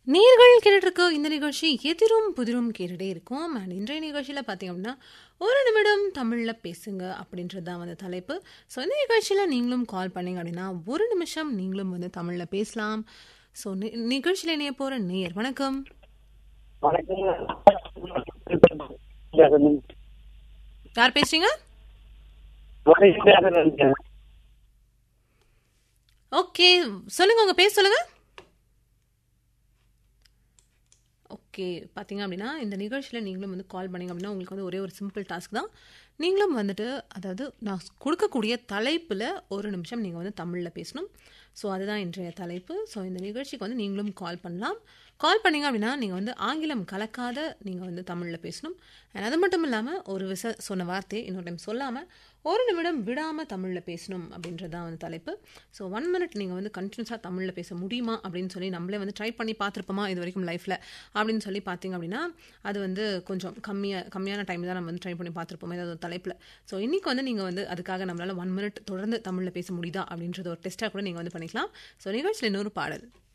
நேர்கள் கேட்டுட்டு இருக்க இந்த நிகழ்ச்சி எதிரும் புதிரும் கேட்டுட்டே இருக்கும் அண்ட் இன்றைய நிகழ்ச்சியில் பார்த்தீங்க அப்படின்னா ஒரு நிமிடம் தமிழில் பேசுங்க அப்படின்றது தான் வந்து தலைப்பு ஸோ இந்த நிகழ்ச்சியில் நீங்களும் கால் பண்ணீங்க அப்படின்னா ஒரு நிமிஷம் நீங்களும் வந்து தமிழில் பேசலாம் ஸோ நிகழ்ச்சியில் இணைய போகிற நேயர் வணக்கம் யார் பேசுறீங்க ஓகே சொல்லுங்க உங்க பேர் சொல்லுங்க ஓகே பார்த்தீங்க அப்படின்னா இந்த நிகழ்ச்சியில் நீங்களும் வந்து கால் பண்ணிங்க அப்படின்னா உங்களுக்கு வந்து ஒரே ஒரு சிம்பிள் டாஸ்க் தான் நீங்களும் வந்துட்டு அதாவது நான் கொடுக்கக்கூடிய தலைப்பில் ஒரு நிமிஷம் நீங்கள் வந்து தமிழில் பேசணும் ஸோ அதுதான் இன்றைய தலைப்பு ஸோ இந்த நிகழ்ச்சிக்கு வந்து நீங்களும் கால் பண்ணலாம் கால் பண்ணிங்க அப்படின்னா நீங்கள் வந்து ஆங்கிலம் கலக்காத நீங்கள் வந்து தமிழில் பேசணும் அண்ட் அது மட்டும் இல்லாமல் ஒரு விச சொன்ன வார்த்தையை இன்னொரு டைம் சொல்லாமல் ஒரு நிமிடம் விடாமல் தமிழில் பேசணும் அப்படின்றது தான் வந்து தலைப்பு ஸோ ஒன் மினிட் நீங்கள் வந்து கண்டினியூஸாக தமிழில் பேச முடியுமா அப்படின்னு சொல்லி நம்மளே வந்து ட்ரை பண்ணி பார்த்துருப்போமா இது வரைக்கும் லைஃப்பில் அப்படின்னு சொல்லி பார்த்தீங்க அப்படின்னா அது வந்து கொஞ்சம் கம்மியாக கம்மியான டைம் தான் நம்ம வந்து ட்ரை பண்ணி பார்த்துருப்போம் ஏதாவது ஒரு தலைப்பில் ஸோ இன்றைக்கி வந்து நீங்கள் வந்து அதுக்காக நம்மளால் ஒன் மினிட் தொடர்ந்து தமிழில் பேச முடியுதா அப்படின்றது ஒரு டெஸ்ட்டாக கூட நீங்கள் வந்து பண்ணிக்கலாம் ஸோ நிகழ்ச்சியில் இன்னொரு பாடல்